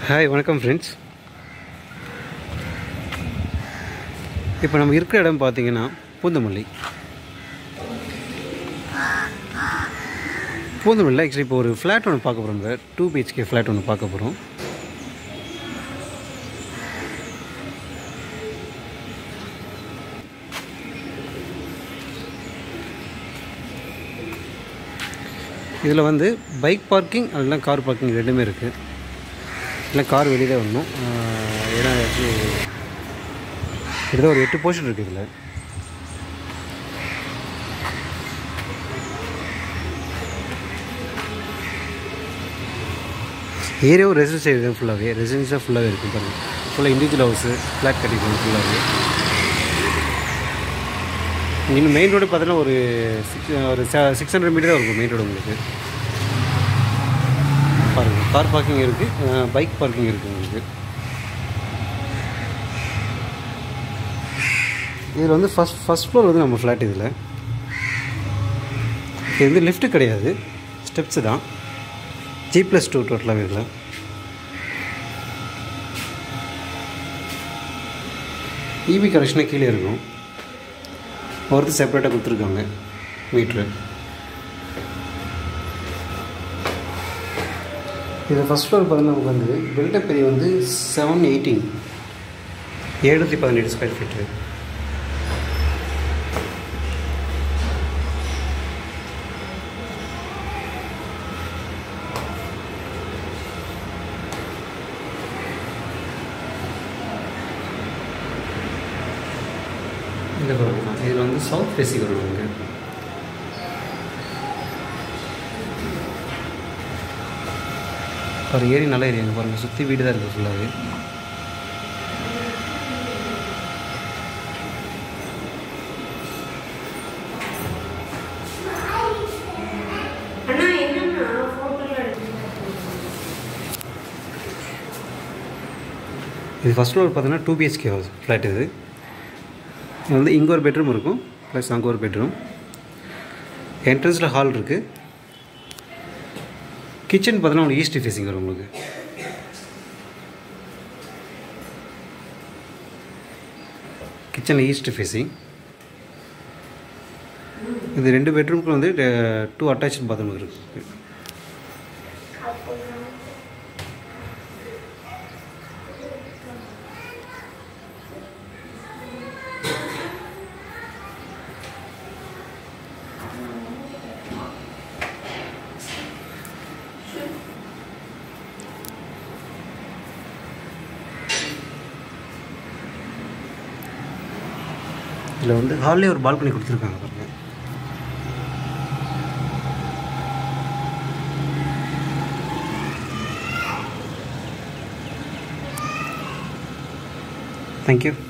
hi வணக்கம் friends இப்போ நம்ம இருக்கிற இடம் பார்த்தீங்கன்னா பூந்தமல்லி பூந்தமல்லியில் ஆக்சுவலி இப்போ ஒரு ஃப்ளாட் ஒன்று பார்க்க போகிறோம் டூ பிஹெச்கே ஃப்ளாட் ஒன்று பார்க்க போகிறோம் இதில் வந்து பைக் பார்க்கிங் அதெல்லாம் கார் பார்க்கிங் ரெண்டுமே இருக்குது இல்லை கார் வெளியே தான் வரணும் ஆஹ் ஏன்னா actually கிட்டத்தட்ட ஒரு எட்டு போர்ஷன் இருக்குது இதில் ஏரியாவும் ரெசிடென்ஸ் ஏரியா ஃபுல்லாகவே ரெசிடென்ஸாக ஃபுல்லாகவே இருக்கும் பாருங்கள் ஃபுல்லாக இண்டிவிஜுவல் ஹவுஸு ஃப்ளாட் கட்டிக்கணும் ஃபுல்லாகவே இன்னும் மெயின் ரோடு பார்த்தீங்கன்னா ஒரு சிக்ஸ் ஒரு சிக்ஸ் ஹண்ட்ரட் மீட்டர் தான் இருக்கும் மெயின் ரோடு உங்களுக்கு பாருங்கள் கார் பார்க்கிங் இருக்குது பைக் பார்க்கிங் இருக்குது உங்களுக்கு இதில் வந்து ஃபஸ்ட் ஃபஸ்ட் ஃப்ளோர் வந்து நம்ம ஃப்ளாட் இதில் இது வந்து லிஃப்ட்டு கிடையாது ஸ்டெப்ஸு தான் ஜி ப்ளஸ் டூ டோட்டலாக இதில் இபி கனெக்ஷனே கீழே இருக்கும் ஒருத்தர் செப்பரேட்டாக கொடுத்துருக்காங்க மீட்ரு இது ஃபஸ்ட் ஃப்ளோர் பார்த்தீங்கன்னா நமக்கு வந்து பில்டப் ஏரியா வந்து செவன் எயிட்டீன் எழுநூற்றி பதினேழு ஸ்கொயர் ஃபீட்டு இந்த பாருங்க இதில் வந்து சவுத் ஃபேஸிங் வரும் நமக்கு ஒரு ஏரி நல்ல ஏரியாங்க பாருங்கள் சுற்றி வீடு தான் இருக்குது ஃபுல்லாகவே அண்ணா என்னண்ணா ஃபோட்டோலாம் எடுத்து இது ஃபஸ்ட் ஃப்ளோர் பார்த்தீங்கன்னா டூ பிஹெச்கே ஹவுஸ் ஃப்ளாட் இது இது வந்து இங்கே ஒரு பெட்ரூம் இருக்கும் ப்ளஸ் அங்கே ஒரு பெட்ரூம் என்ட்ரன்ஸில் ஹால் இருக்குது கிச்சன் பார்த்தீங்கன்னா உங்களுக்கு ஈஸ்ட் ஃபேஸிங் வரும் உங்களுக்கு கிச்சனில் ஈஸ்ட் ஃபேஸிங் இது ரெண்டு பெட்ரூம்க்கு வந்து டூ அட்டாச் பாத்ரூம் இருக்குது இதில் வந்து ஹால்லே ஒரு பால்கனி கொடுத்துருக்காங்க பாருங்க தேங்க்யூ